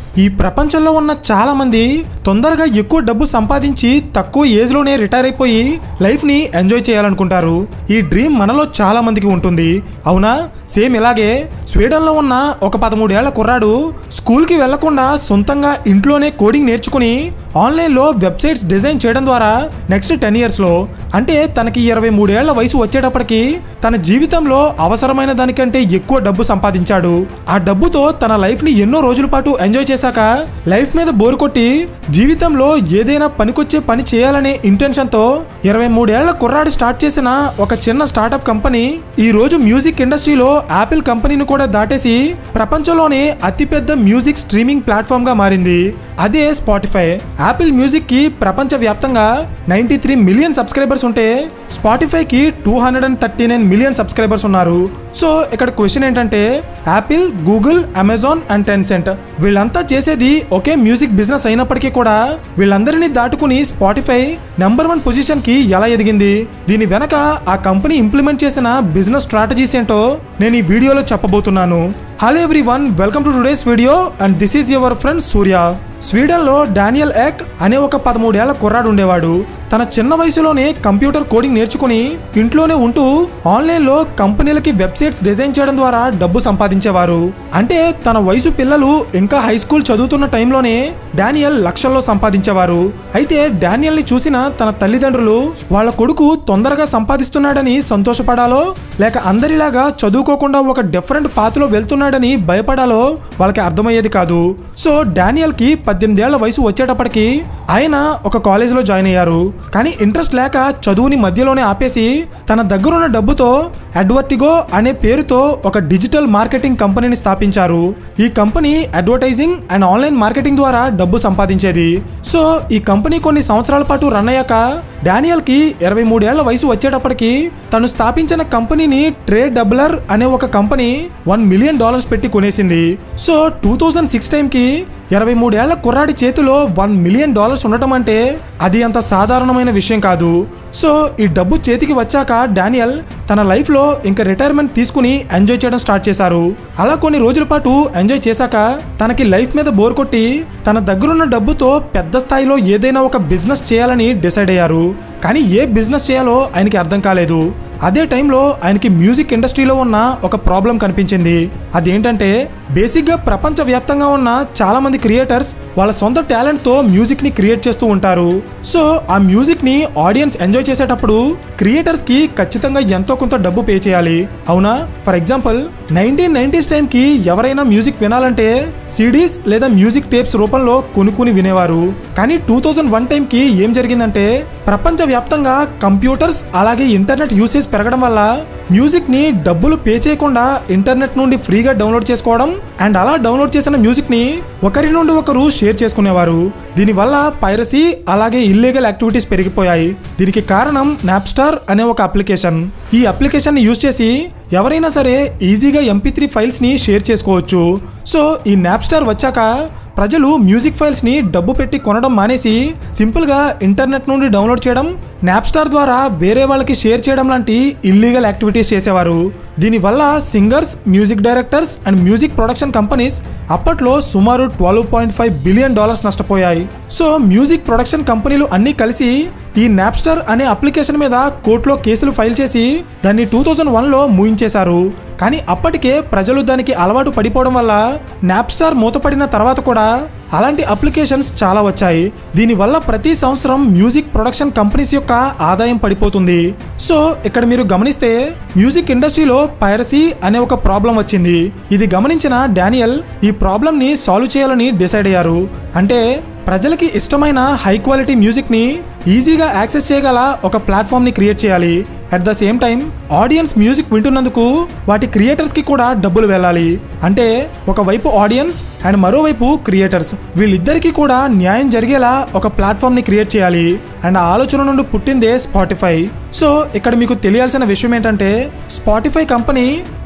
ఈ ప్రపంచంలో ఉన్న చాలా మంది తొందరగా ఎక్కువ డబ్బు సంపాదించి తక్కువ ఏజ్ లోనే రిటైర్ అయిపోయి లైఫ్ ని ఎంజాయ్ చేయాలనుకుంటారు ఈ డ్రీమ్ మనలో చాలా మందికి ఉంటుంది అవునా సేమ్ ఇలాగే స్వీడన్ లో ఉన్న ఒక పదమూడేళ్ల కుర్రాడు స్కూల్ కి వెళ్లకుండా సొంతంగా ఇంట్లోనే కోడింగ్ నేర్చుకుని ఆన్లైన్ లో వెబ్సైట్స్ డిజైన్ చేయడం ద్వారా నెక్స్ట్ టెన్ ఇయర్స్ లో అంటే తనకి ఇరవై మూడేళ్ల వయసు వచ్చేటప్పటికి తన జీవితంలో అవసరమైన దానికంటే ఎక్కువ డబ్బు సంపాదించాడు ఆ డబ్బుతో తన లైఫ్ ని ఎన్నో రోజుల పాటు ఎంజాయ్ చేశాక లైఫ్ మీద బోరు కొట్టి జీవితంలో ఏదైనా పనికొచ్చే పని చేయాలనే ఇంటెన్షన్ తో ఇరవై మూడేళ్ల కుర్రాడు స్టార్ట్ చేసిన ఒక చిన్న స్టార్టప్ కంపెనీ ఈ రోజు మ్యూజిక్ ఇండస్ట్రీలో యాపిల్ కంపెనీని కూడా దాటేసి ప్రపంచంలోనే అతిపెద్ద మ్యూజిక్ స్ట్రీమింగ్ ప్లాట్ఫామ్ గా మారింది అదే స్పాటిఫై యాపిల్ మ్యూజిక్ కి ప్రపంచ వ్యాప్తంగా నైంటీ త్రీ మిలియన్ సబ్స్క్రైబర్స్ ఉంటే స్పాటిఫైకి two hundred and thirty nine million subscribers ఉన్నారు సో ఇక్కడ క్వశ్చన్ ఏంటంటే Apple Google Amazon and Tencent వీళ్ళంతా చేసేది ఒకే మ్యూజిక్ బిజినెస్ అయినప్పటికీ కూడా వీళ్ళందరినీ దాటుకుని స్పాటిఫై నెంబర్ వన్ పొజిషన్ కి ఎలా ఎదిగింది దీని వెనక ఆ కంపెనీ ఇంప్లిమెంట్ చేసిన బిజినెస్ స్ట్రాటజీస్ ఏంటో నేను ఈ వీడియోలో చెప్పబోతున్నాను hello everyone welcome to today's video and this is your friend Surya స్వీడన్లో డానియల్ ఎక్ అనే ఒక పదమూడేళ్ల కుర్రాడు ఉండేవాడు తన చిన్న వయసులోనే కంప్యూటర్ కోడింగ్ నేర్చుకుని ఇంట్లోనే ఉంటూ ఆన్లైన్లో కంపెనీలకి వెబ్సైట్స్ డిజైన్ చేయడం ద్వారా డబ్బు సంపాదించేవారు అంటే తన వయసు పిల్లలు ఇంకా హై స్కూల్ చదువుతున్న టైంలోనే డానియల్ లక్షల్లో సంపాదించేవారు అయితే డానియల్ని చూసిన తన తల్లిదండ్రులు వాళ్ళ కొడుకు తొందరగా సంపాదిస్తున్నాడని సంతోషపడాలో లేక అందరిలాగా చదువుకోకుండా ఒక డిఫరెంట్ పాత్రలో వెళ్తున్నాడని భయపడాలో వాళ్ళకి అర్థమయ్యేది కాదు సో డానియల్ కి పద్దెనిమిదేళ్ల వయసు వచ్చేటప్పటికి ఆయన ఒక కాలేజీలో జాయిన్ అయ్యారు కానీ ఇంట్రెస్ట్ లేక చదువుని మధ్యలోనే ఆపేసి తన దగ్గరున్న డబ్బుతో అడ్వర్టిగో అనే పేరుతో ఒక డిజిటల్ మార్కెటింగ్ కంపెనీని స్థాపించారు ఈ company advertising and online marketing ద్వారా డబ్బు సంపాదించేది సో ఈ కంపెనీ కొన్ని సంవత్సరాల పాటు రన్ అయ్యాక డానియల్ కి ఇరవై మూడేళ్ల వయసు వచ్చేటప్పటికి తను స్థాపించిన కంపెనీని ట్రేడ్ డబ్లర్ అనే ఒక కంపెనీ వన్ మిలియన్ డాలర్స్ పెట్టి కొనేసింది సో టూ థౌజండ్ సిక్స్ టైంకి ఇరవై మూడేళ్ల కుర్రాడి చేతిలో వన్ మిలియన్ డాలర్స్ ఉండటం అంటే అది అంత సాధారణమైన విషయం కాదు సో ఈ డబ్బు చేతికి వచ్చాక డానియల్ తన లైఫ్లో ఇంకా రిటైర్మెంట్ తీసుకుని ఎంజాయ్ చేయడం స్టార్ట్ చేశారు అలా కొన్ని రోజుల పాటు ఎంజాయ్ చేశాక తనకి లైఫ్ మీద బోర్ కొట్టి తన దగ్గరున్న డబ్బుతో పెద్ద స్థాయిలో ఏదైనా ఒక బిజినెస్ చేయాలని డిసైడ్ అయ్యారు కానీ ఏ బిజినెస్ చేయాలో ఆయనకి అర్థం కాలేదు అదే టైంలో ఆయనకి మ్యూజిక్ ఇండస్ట్రీలో ఉన్న ఒక ప్రాబ్లం కనిపించింది అదేంటంటే బేసిక్గా ప్రపంచవ్యాప్తంగా ఉన్న చాలా మంది క్రియేటర్స్ వాళ్ళ సొంత టాలెంట్తో మ్యూజిక్ని క్రియేట్ చేస్తూ ఉంటారు సో ఆ మ్యూజిక్ని ఆడియన్స్ ఎంజాయ్ చేసేటప్పుడు క్రియేటర్స్కి ఖచ్చితంగా ఎంతో కొంత డబ్బు పే చేయాలి అవునా ఫర్ ఎగ్జాంపుల్ నైన్టీన్ నైన్టీస్ టైంకి ఎవరైనా మ్యూజిక్ వినాలంటే సిడీస్ లేదా మ్యూజిక్ టేప్స్ రూపంలో కొనుక్కుని వినేవారు కానీ టూ థౌజండ్ వన్ టైంకి ఏం జరిగిందంటే ప్రపంచవ్యాప్తంగా కంప్యూటర్స్ అలాగే ఇంటర్నెట్ యూసేజ్ పెరగడం వల్ల మ్యూజిక్ని డబ్బులు పే చేయకుండా ఇంటర్నెట్ నుండి ఫ్రీగా డౌన్లోడ్ చేసుకోవడం అండ్ అలా డౌన్లోడ్ చేసిన మ్యూజిక్ని ఒకరి నుండి ఒకరు షేర్ చేసుకునేవారు దీనివల్ల పైరసీ అలాగే ఇల్లీగల్ యాక్టివిటీస్ పెరిగిపోయాయి దీనికి కారణం నాప్స్టార్ అనే ఒక అప్లికేషన్ ఈ అప్లికేషన్ని యూజ్ చేసి ఎవరైనా సరే ఈజీగా ఎంపీ త్రీ ఫైల్స్ని షేర్ చేసుకోవచ్చు సో ఈ నాప్స్టార్ వచ్చాక ప్రజలు మ్యూజిక్ ఫైల్స్ని డబ్బు పెట్టి కొనడం మానేసి సింపుల్గా ఇంటర్నెట్ నుండి డౌన్లోడ్ చేయడం నాప్స్టార్ ద్వారా వేరే వాళ్ళకి షేర్ చేయడం లాంటి ఇల్లీగల్ యాక్టివిటీస్ చేసేవారు దీనివల్ల singers music directors and music production companies అప్పట్లో సుమారు twelve point five billion dollars నష్టపోయాయి సో మ్యూజిక్ ప్రొడక్షన్ కంపెనీలు అన్నీ కలిసి ఈ నాప్స్టర్ అనే అప్లికేషన్ మీద కోర్టులో కేసులు ఫైల్ చేసి దాన్ని టూ థౌజండ్ వన్లో మూయించేశారు కానీ అప్పటికే ప్రజలు దానికి అలవాటు పడిపోవడం వల్ల నాప్స్టార్ మూతపడిన తర్వాత కూడా అలాంటి అప్లికేషన్స్ చాలా వచ్చాయి దీనివల్ల ప్రతి సంవత్సరం మ్యూజిక్ ప్రొడక్షన్ కంపెనీస్ యొక్క ఆదాయం పడిపోతుంది సో ఇక్కడ మీరు గమనిస్తే మ్యూజిక్ ఇండస్ట్రీలో పైరసీ అనే ఒక ప్రాబ్లం వచ్చింది ఇది గమనించిన డానియల్ ఈ ప్రాబ్లంని సాల్వ్ చేయాలని డిసైడ్ అయ్యారు అంటే ప్రజలకి ఇష్టమైన హై క్వాలిటీ మ్యూజిక్ని ఈజీగా యాక్సెస్ చేయగల ఒక ప్లాట్ఫామ్ని క్రియేట్ చేయాలి at the same time audience music వింటున్నందుకు వాటి క్రియేటర్స్కి కూడా డబ్బులు వెళ్ళాలి అంటే ఒకవైపు ఆడియన్స్ అండ్ మరోవైపు క్రియేటర్స్ వీళ్ళిద్దరికీ కూడా న్యాయం జరిగేలా ఒక ప్లాట్ఫామ్ని క్రియేట్ చేయాలి అండ్ ఆ ఆలోచన నుండి పుట్టిందే స్పాటిఫై సో ఇక్కడ మీకు తెలియాల్సిన విషయం ఏంటంటే స్పాటిఫై కంపెనీ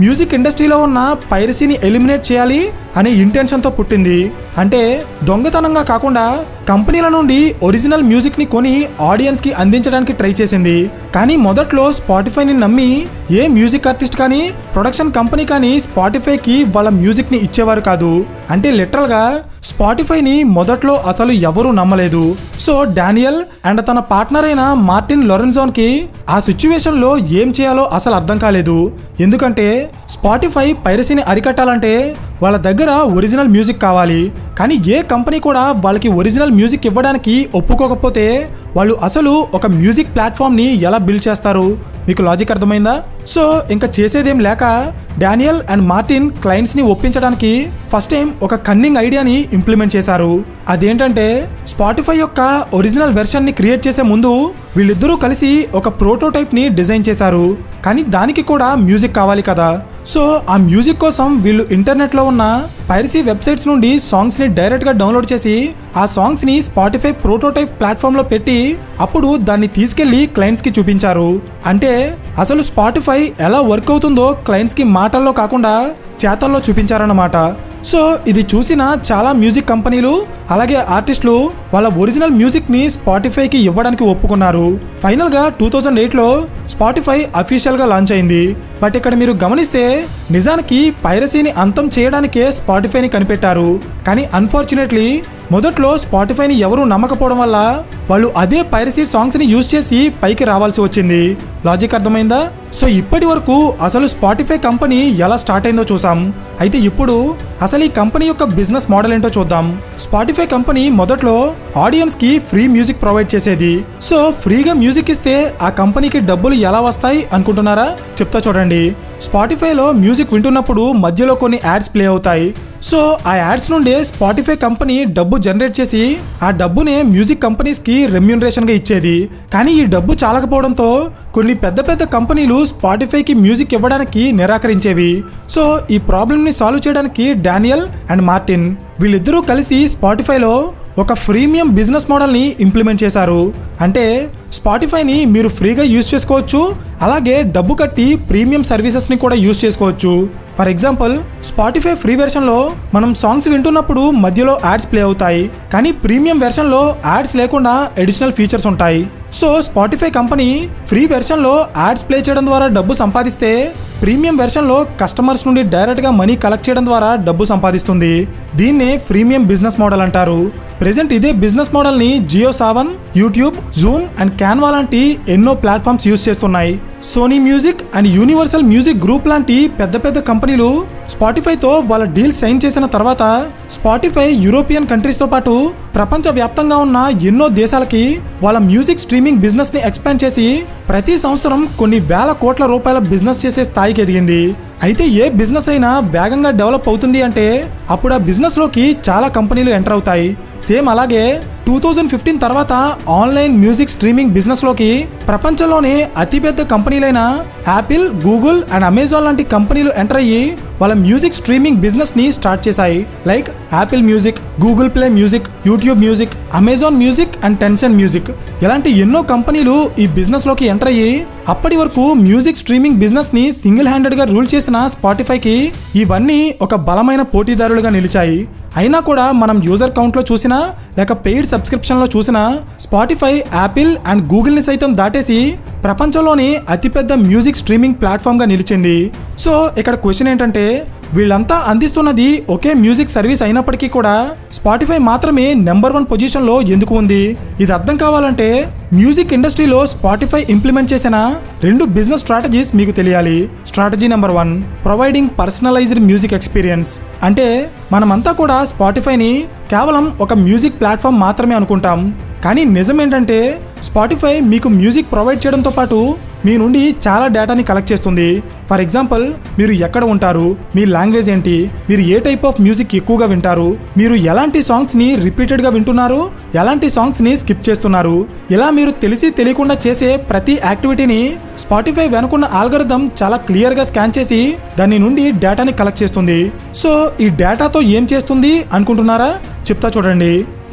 మ్యూజిక్ ఇండస్ట్రీలో ఉన్న పైరసీని ఎలిమినేట్ చేయాలి అనే ఇంటెన్షన్తో పుట్టింది అంటే దొంగతనంగా కాకుండా కంపెనీల నుండి ఒరిజినల్ మ్యూజిక్ని కొని ఆడియన్స్కి అందించడానికి ట్రై చేసింది కానీ మొదట్లో స్పాటిఫైని నమ్మి ఏ మ్యూజిక్ ఆర్టిస్ట్ కానీ ప్రొడక్షన్ కంపెనీ కానీ స్పాటిఫైకి వాళ్ళ మ్యూజిక్ని ఇచ్చేవారు కాదు అంటే లిటరల్గా స్పాటిఫైని మొదట్లో అసలు ఎవరూ నమ్మలేదు సో డానియల్ అండ్ తన పార్ట్నర్ అయిన మార్టిన్ లొరెన్జోన్కి ఆ సిచ్యువేషన్లో ఏం చేయాలో అసలు అర్థం కాలేదు ఎందుకంటే స్పాటిఫై పైరసీని అరికట్టాలంటే వాళ్ళ దగ్గర ఒరిజినల్ మ్యూజిక్ కావాలి కానీ ఏ కంపెనీ కూడా వాళ్ళకి ఒరిజినల్ మ్యూజిక్ ఇవ్వడానికి ఒప్పుకోకపోతే వాళ్ళు అసలు ఒక మ్యూజిక్ ప్లాట్ఫామ్ని ఎలా బిల్డ్ చేస్తారు మీకు లాజిక్ అర్థమైందా సో ఇంకా చేసేదేం లేక డానియల్ అండ్ మార్టిన్ క్లయింట్స్ని ఒప్పించడానికి ఫస్ట్ టైం ఒక కన్నింగ్ ఐడియాని ఇంప్లిమెంట్ చేశారు అదేంటంటే స్పాటిఫై యొక్క ఒరిజినల్ వెర్షన్ని క్రియేట్ చేసే ముందు వీళ్ళిద్దరూ కలిసి ఒక ప్రోటోటైప్ని డిజైన్ చేశారు కానీ దానికి కూడా మ్యూజిక్ కావాలి కదా సో ఆ మ్యూజిక్ కోసం వీళ్ళు ఇంటర్నెట్లో ఉన్న పైరసీ వెబ్సైట్స్ నుండి సాంగ్స్ని డైరెక్ట్గా డౌన్లోడ్ చేసి ఆ సాంగ్స్ని స్పాటిఫై ప్రోటోటైప్ ప్లాట్ఫామ్లో పెట్టి అప్పుడు దాన్ని తీసుకెళ్లి క్లయింట్స్కి చూపించారు అంటే అసలు స్పాటిఫై ఎలా వర్క్ అవుతుందో క్లయింట్స్కి మాటల్లో కాకుండా చేతల్లో చూపించారన్నమాట సో ఇది చూసిన చాలా మ్యూజిక్ కంపెనీలు అలాగే ఆర్టిస్టులు వాళ్ళ ఒరిజినల్ మ్యూజిక్ని స్పాటిఫైకి ఇవ్వడానికి ఒప్పుకున్నారు ఫైనల్గా టూ థౌజండ్ ఎయిట్లో స్పాటిఫై అఫీషియల్గా లాంచ్ అయింది బట్ ఇక్కడ మీరు గమనిస్తే నిజానికి పైరసీని అంతం చేయడానికే స్పాటిఫైని కనిపెట్టారు కానీ అన్ఫార్చునేట్లీ మొదట్లో స్పాటిఫైని ఎవరూ నమ్మకపోవడం వల్ల వాళ్ళు అదే పైరసీ సాంగ్స్ని యూజ్ చేసి పైకి రావాల్సి వచ్చింది లాజిక్ అర్థమైందా సో ఇప్పటి వరకు అసలు స్పాటిఫై కంపెనీ ఎలా స్టార్ట్ అయిందో చూసాం అయితే ఇప్పుడు అసలు ఈ కంపెనీ యొక్క బిజినెస్ మోడల్ ఏంటో చూద్దాం స్పాటిఫై కంపెనీ మొదట్లో ఆడియన్స్కి ఫ్రీ మ్యూజిక్ ప్రొవైడ్ చేసేది సో ఫ్రీగా మ్యూజిక్ ఇస్తే ఆ కంపెనీకి డబ్బులు ఎలా వస్తాయి అనుకుంటున్నారా చెప్తా చూడండి స్పాటిఫైలో మ్యూజిక్ వింటున్నప్పుడు మధ్యలో కొన్ని యాడ్స్ ప్లే అవుతాయి సో ఆ యాడ్స్ నుండే స్పాటిఫై కంపెనీ డబ్బు జనరేట్ చేసి ఆ డబ్బునే మ్యూజిక్ కంపెనీస్కి రెమ్యూనరేషన్గా ఇచ్చేది కానీ ఈ డబ్బు చాలకపోవడంతో కొన్ని పెద్ద పెద్ద కంపెనీలు స్పాటిఫైకి మ్యూజిక్ ఇవ్వడానికి నిరాకరించేవి సో ఈ ప్రాబ్లమ్ని సాల్వ్ చేయడానికి డానియల్ అండ్ మార్టిన్ వీళ్ళిద్దరూ కలిసి స్పాటిఫైలో ఒక ఫ్రీమియం బిజినెస్ మోడల్ని ఇంప్లిమెంట్ చేశారు అంటే స్పాటిఫైని మీరు ఫ్రీగా యూజ్ చేసుకోవచ్చు అలాగే డబ్బు కట్టి ప్రీమియం సర్వీసెస్ని కూడా యూజ్ చేసుకోవచ్చు ఫర్ ఎగ్జాంపుల్ స్పాటిఫై ఫ్రీ వెర్షన్లో మనం సాంగ్స్ వింటున్నప్పుడు మధ్యలో యాడ్స్ ప్లే అవుతాయి కానీ ప్రీమియం వెర్షన్లో యాడ్స్ లేకుండా అడిషనల్ ఫీచర్స్ ఉంటాయి సో స్పాటిఫై కంపెనీ ఫ్రీ వెర్షన్లో యాడ్స్ ప్లే చేయడం ద్వారా డబ్బు సంపాదిస్తే ప్రీమియం వెర్షన్లో కస్టమర్స్ నుండి డైరెక్ట్గా మనీ కలెక్ట్ చేయడం ద్వారా డబ్బు సంపాదిస్తుంది దీన్నే ప్రీమియం బిజినెస్ మోడల్ అంటారు ప్రెజెంట్ ఇదే బిజినెస్ మోడల్ని Jio Saavn YouTube Zoom and Canva లాంటి ఎన్నో ప్లాట్ఫామ్స్ యూజ్ చేస్తున్నాయి Sony music and Universal music group లాంటి పెద్ద పెద్ద కంపెనీలు స్పాటిఫైతో వాళ్ళ డీల్ సైన్ చేసిన తర్వాత స్పాటిఫై యూరోపియన్ కంట్రీస్తో పాటు ప్రపంచ వ్యాప్తంగా ఉన్న ఎన్నో దేశాలకి వాళ్ళ మ్యూజిక్ స్ట్రీమింగ్ బిజినెస్ని ఎక్స్పాండ్ చేసి ప్రతి సంవత్సరం కొన్ని వేల కోట్ల రూపాయల బిజినెస్ చేసే స్థాయికి ఎదిగింది అయితే ఏ బిజినెస్ అయినా వేగంగా డెవలప్ అవుతుంది అంటే అప్పుడు ఆ బిజినెస్లోకి చాలా కంపెనీలు ఎంటర్ అవుతాయి సేమ్ అలాగే టూ థౌజండ్ ఫిఫ్టీన్ తర్వాత ఆన్లైన్ మ్యూజిక్ స్ట్రీమింగ్ బిజినెస్లోకి ప్రపంచంలోనే అతిపెద్ద కంపెనీలైన యాపిల్ గూగుల్ అండ్ అమెజాన్ లాంటి కంపెనీలు ఎంటర్ అయ్యి వాళ్ళ మ్యూజిక్ స్ట్రీమింగ్ బిజినెస్ని స్టార్ట్ చేశాయి like Apple music Google Play music YouTube music Amazon music and Tencent music ఇలాంటి ఎన్నో కంపెనీలు ఈ బిజినెస్లోకి ఎంటర్ అయ్యి అప్పటి వరకు మ్యూజిక్ స్ట్రీమింగ్ బిజినెస్ని సింగిల్ హ్యాండెడ్గా రూల్ చేసిన స్పాటిఫైకి ఇవన్నీ ఒక బలమైన పోటీదారులుగా నిలిచాయి అయినా కూడా మనం యూజర్ కౌంట్లో చూసినా లేక పెయిడ్ సబ్స్క్రిప్షన్లో చూసినా స్పాటిఫై యాపిల్ అండ్ గూగుల్ని సైతం దాటేసి ప్రపంచంలోని అతిపెద్ద మ్యూజిక్ స్ట్రీమింగ్ ప్లాట్ఫామ్గా నిలిచింది సో ఇక్కడ క్వశ్చన్ ఏంటంటే వీళ్ళంతా అందిస్తున్నది ఒకే మ్యూజిక్ సర్వీస్ అయినప్పటికీ కూడా స్పాటిఫై మాత్రమే నెంబర్ వన్ పొజిషన్లో ఎందుకు ఉంది ఇది అర్థం కావాలంటే మ్యూజిక్ ఇండస్ట్రీలో స్పాటిఫై ఇంప్లిమెంట్ చేసిన రెండు బిజినెస్ స్ట్రాటజీస్ మీకు తెలియాలి strategy number one providing personalised music experience అంటే మనమంతా కూడా స్పాటిఫైని కేవలం ఒక మ్యూజిక్ ప్లాట్ఫామ్ మాత్రమే అనుకుంటాం కానీ నిజం ఏంటంటే స్పాటిఫై మీకు మ్యూజిక్ ప్రొవైడ్ చేయడంతో పాటు మీ నుండి చాలా డేటాని కలెక్ట్ చేస్తుంది ఫర్ ఎగ్జాంపుల్ మీరు ఎక్కడ ఉంటారు మీ లాంగ్వేజ్ ఏంటి మీరు ఏ టైప్ ఆఫ్ మ్యూజిక్ ఎక్కువగా వింటారు మీరు ఎలాంటి సాంగ్స్ని రిపీటెడ్గా వింటున్నారు ఎలాంటి సాంగ్స్ని స్కిప్ చేస్తున్నారు ఇలా మీరు తెలిసి తెలియకుండా చేసే ప్రతి యాక్టివిటీని స్పాటిఫై వెనుకున్న ఆల్గరిథం చాలా క్లియర్గా స్కాన్ చేసి దాని నుండి డేటాని కలెక్ట్ చేస్తుంది సో ఈ డేటాతో ఏం చేస్తుంది అనుకుంటున్నారా చెప్తా చూడండి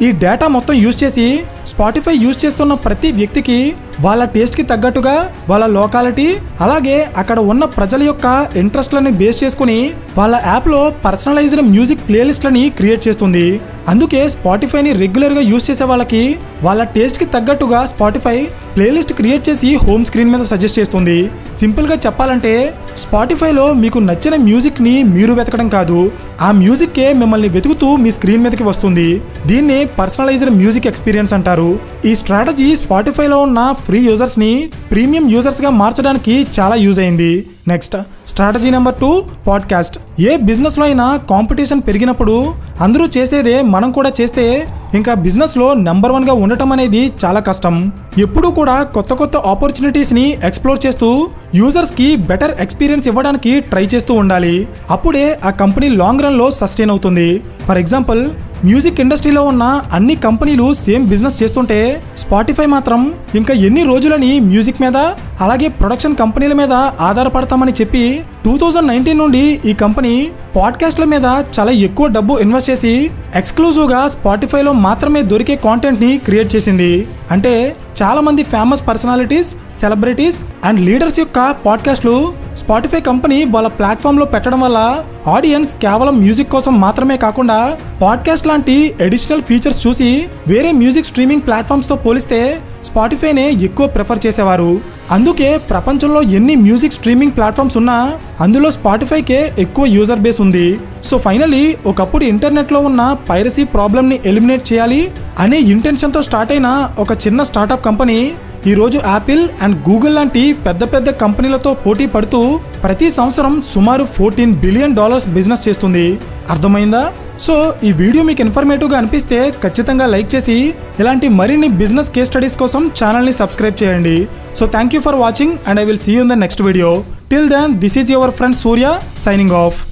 ఈ డేటా మొత్తం యూజ్ చేసి స్పాటిఫై యూజ్ చేస్తున్న ప్రతి వ్యక్తికి వాళ్ళ టేస్ట్కి తగ్గట్టుగా వాళ్ళ లోకాలిటీ అలాగే అక్కడ ఉన్న ప్రజల యొక్క ఇంట్రెస్ట్లని బేస్ చేసుకుని వాళ్ళ యాప్లో పర్సనలైజ్డ్ మ్యూజిక్ ప్లేలిస్ట్లని క్రియేట్ చేస్తుంది అందుకే స్పాటిఫైని రెగ్యులర్గా యూజ్ చేసే వాళ్ళకి వాళ్ళ టేస్ట్కి తగ్గట్టుగా స్పాటిఫై ప్లేలిస్ట్ క్రియేట్ చేసి హోమ్ స్క్రీన్ మీద సజెస్ట్ చేస్తుంది సింపుల్గా చెప్పాలంటే స్పాటిఫైలో మీకు నచ్చిన మ్యూజిక్ని మీరు వెతకడం కాదు ఆ మ్యూజిక్కే మిమ్మల్ని వెతుకుతూ మీ స్క్రీన్ మీదకి వస్తుంది దీన్ని పర్సనలైజ్డ్ మ్యూజిక్ ఎక్స్పీరియన్స్ అంటారు ఈ స్ట్రాటజీ స్పాటిఫైలో ఉన్న ఫ్రీ యూజర్స్ని ప్రీమియం యూజర్స్గా మార్చడానికి చాలా యూజ్ అయింది next strategy number two podcast ఏ బిజినెస్లో అయినా కాంపిటీషన్ పెరిగినప్పుడు అందరూ చేసేదే మనం కూడా చేస్తే ఇంకా బిజినెస్లో నెంబర్ వన్గా ఉండటం అనేది చాలా కష్టం ఎప్పుడూ కూడా కొత్త కొత్త ఆపర్చునిటీస్ని ఎక్స్ప్లోర్ చేస్తూ యూజర్స్కి బెటర్ ఎక్స్పీరియన్స్ ఇవ్వడానికి ట్రై చేస్తూ ఉండాలి అప్పుడే ఆ కంపెనీ లాంగ్ రన్లో సస్టైన్ అవుతుంది ఫర్ ఎగ్జాంపుల్ మ్యూజిక్ ఇండస్ట్రీలో ఉన్న అన్ని కంపెనీలు సేమ్ బిజినెస్ చేస్తుంటే స్పాటిఫై మాత్రం ఇంకా ఎన్ని రోజులని మ్యూజిక్ మీద అలాగే ప్రొడక్షన్ కంపెనీల మీద ఆధారపడతామని చెప్పి టూ థౌజండ్ నైన్టీన్ నుండి ఈ కంపెనీ పాడ్కాస్ట్ల మీద చాలా ఎక్కువ డబ్బు ఇన్వెస్ట్ చేసి ఎక్స్క్లూజివ్గా స్పాటిఫైలో మాత్రమే దొరికే కాంటెంట్ని క్రియేట్ చేసింది అంటే చాలా మంది famous personalities celebrities and leaders యొక్క పాడ్కాస్ట్లు స్పాటిఫై కంపెనీ వాళ్ళ ప్లాట్ఫామ్లో పెట్టడం వల్ల ఆడియన్స్ కేవలం మ్యూజిక్ కోసం మాత్రమే కాకుండా పాడ్కాస్ట్ లాంటి అడిషనల్ ఫీచర్స్ చూసి వేరే మ్యూజిక్ స్ట్రీమింగ్ ప్లాట్ఫామ్స్తో పోలిస్తే స్పాటిఫైనే ఎక్కువ ప్రిఫర్ చేసేవారు అందుకే ప్రపంచంలో ఎన్ని మ్యూజిక్ స్ట్రీమింగ్ ప్లాట్ఫామ్స్ ఉన్నా అందులో స్పాటిఫైకే ఎక్కువ యూజర్ బేస్ ఉంది సో ఫైనలీ ఒకప్పుడు ఇంటర్నెట్లో ఉన్న పైరసీ ప్రాబ్లమ్ని ఎలిమినేట్ చేయాలి అనే ఇంటెన్షన్తో స్టార్ట్ అయిన ఒక చిన్న స్టార్టప్ కంపెనీ ఈరోజు యాపిల్ అండ్ గూగుల్ లాంటి పెద్ద పెద్ద కంపెనీలతో పోటీ పడుతూ ప్రతి సంవత్సరం సుమారు ఫోర్టీన్ బిలియన్ డాలర్స్ బిజినెస్ చేస్తుంది అర్థమైందా సో ఈ వీడియో మీకు ఇన్ఫర్మేటివ్గా అనిపిస్తే ఖచ్చితంగా లైక్ చేసి ఇలాంటి మరిన్ని బిజినెస్ కేస్ స్టడీస్ కోసం ఛానల్ని సబ్స్క్రైబ్ చేయండి so thank you for watching and I will see you in the next video till then this is your friend Surya signing of